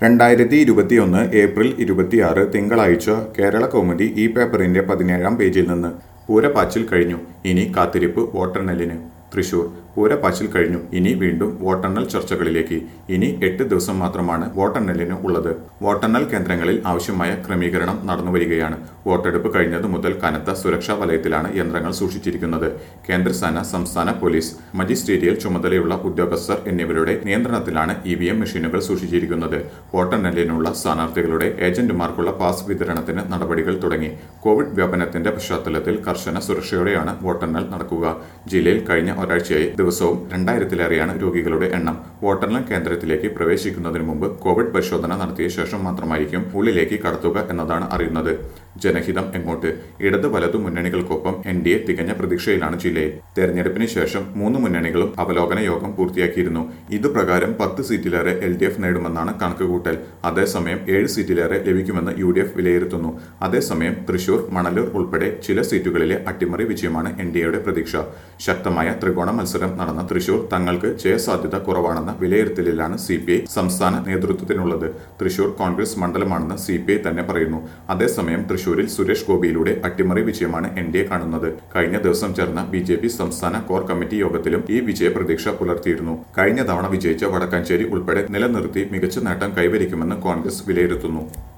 രണ്ടായിരത്തി ഇരുപത്തിയൊന്ന് ഏപ്രിൽ ഇരുപത്തിയാറ് തിങ്കളാഴ്ച കേരള കൗമുദി ഈ പേപ്പറിന്റെ പതിനേഴാം പേജിൽ നിന്ന് പൂരപ്പാച്ചിൽ കഴിഞ്ഞു ഇനി കാത്തിരിപ്പ് വോട്ടെണ്ണലിന് തൃശൂർ പൂരപ്പാച്ചിൽ കഴിഞ്ഞു ഇനി വീണ്ടും വോട്ടെണ്ണൽ ചർച്ചകളിലേക്ക് ഇനി എട്ട് ദിവസം മാത്രമാണ് വോട്ടെണ്ണലിന് ഉള്ളത് വോട്ടെണ്ണൽ കേന്ദ്രങ്ങളിൽ ആവശ്യമായ ക്രമീകരണം നടന്നുവരികയാണ് വോട്ടെടുപ്പ് കഴിഞ്ഞതു മുതൽ കനത്ത സുരക്ഷാ വലയത്തിലാണ് യന്ത്രങ്ങൾ സൂക്ഷിച്ചിരിക്കുന്നത് കേന്ദ്രസേന സംസ്ഥാന പോലീസ് മജിസ്ട്രേറ്റിയൽ ചുമതലയുള്ള ഉദ്യോഗസ്ഥർ എന്നിവരുടെ നിയന്ത്രണത്തിലാണ് ഇ വി എം മെഷീനുകൾ സൂക്ഷിച്ചിരിക്കുന്നത് വോട്ടെണ്ണലിനുള്ള സ്ഥാനാർത്ഥികളുടെ ഏജന്റുമാർക്കുള്ള പാസ് വിതരണത്തിന് നടപടികൾ തുടങ്ങി കോവിഡ് വ്യാപനത്തിന്റെ പശ്ചാത്തലത്തിൽ കർശന സുരക്ഷയോടെയാണ് വോട്ടെണ്ണൽ നടക്കുക ജില്ലയിൽ കഴിഞ്ഞ ഒരാഴ്ചയായി ദിവസവും രണ്ടായിരത്തിലേറെയാണ് രോഗികളുടെ എണ്ണം വോട്ടെണ്ണൽ കേന്ദ്രത്തിലേക്ക് പ്രവേശിക്കുന്നതിന് മുമ്പ് കോവിഡ് പരിശോധന നടത്തിയ ശേഷം മാത്രമായിരിക്കും ഉള്ളിലേക്ക് കടത്തുക എന്നതാണ് അറിയുന്നത് ജനഹിതം എങ്ങോട്ട് ഇടത് വലതു മുന്നണികൾക്കൊപ്പം എൻ ഡി എ തികഞ്ഞ പ്രതീക്ഷയിലാണ് ജില്ലയിൽ തെരഞ്ഞെടുപ്പിന് ശേഷം മൂന്ന് മുന്നണികളും അവലോകന യോഗം പൂർത്തിയാക്കിയിരുന്നു ഇതുപ്രകാരം പത്ത് സീറ്റിലേറെ എൽ ഡി എഫ് നേടുമെന്നാണ് കണക്കുകൂട്ടൽ അതേസമയം ഏഴ് സീറ്റിലേറെ ലഭിക്കുമെന്ന് യു ഡി എഫ് വിലയിരുത്തുന്നു അതേസമയം തൃശൂർ മണലൂർ ഉൾപ്പെടെ ചില സീറ്റുകളിലെ അട്ടിമറി വിജയമാണ് എൻ ഡി എയുടെ പ്രതീക്ഷ ശക്തമായ ത്രികോണ മത്സരം നടന്ന തൃശൂർ തങ്ങൾക്ക് ജയസാധ്യത കുറവാണെന്ന വിലയിരുത്തലിലാണ് സി പി ഐ സംസ്ഥാന നേതൃത്വത്തിനുള്ളത് തൃശൂർ കോൺഗ്രസ് മണ്ഡലമാണെന്ന് സി പി ഐ തന്നെ പറയുന്നു അതേസമയം തൃശൂരിൽ സുരേഷ് ഗോപിയിലൂടെ അട്ടിമറി വിജയമാണ് എൻ ഡി എ കാണുന്നത് കഴിഞ്ഞ ദിവസം ചേർന്ന ബി ജെ പി സംസ്ഥാന കോർ കമ്മിറ്റി യോഗത്തിലും ഈ വിജയ പ്രതീക്ഷ പുലർത്തിയിരുന്നു കഴിഞ്ഞ തവണ വിജയിച്ച വടക്കാഞ്ചേരി ഉൾപ്പെടെ നിലനിർത്തി മികച്ച നേട്ടം കൈവരിക്കുമെന്ന് കോൺഗ്രസ് വിലയിരുത്തുന്നു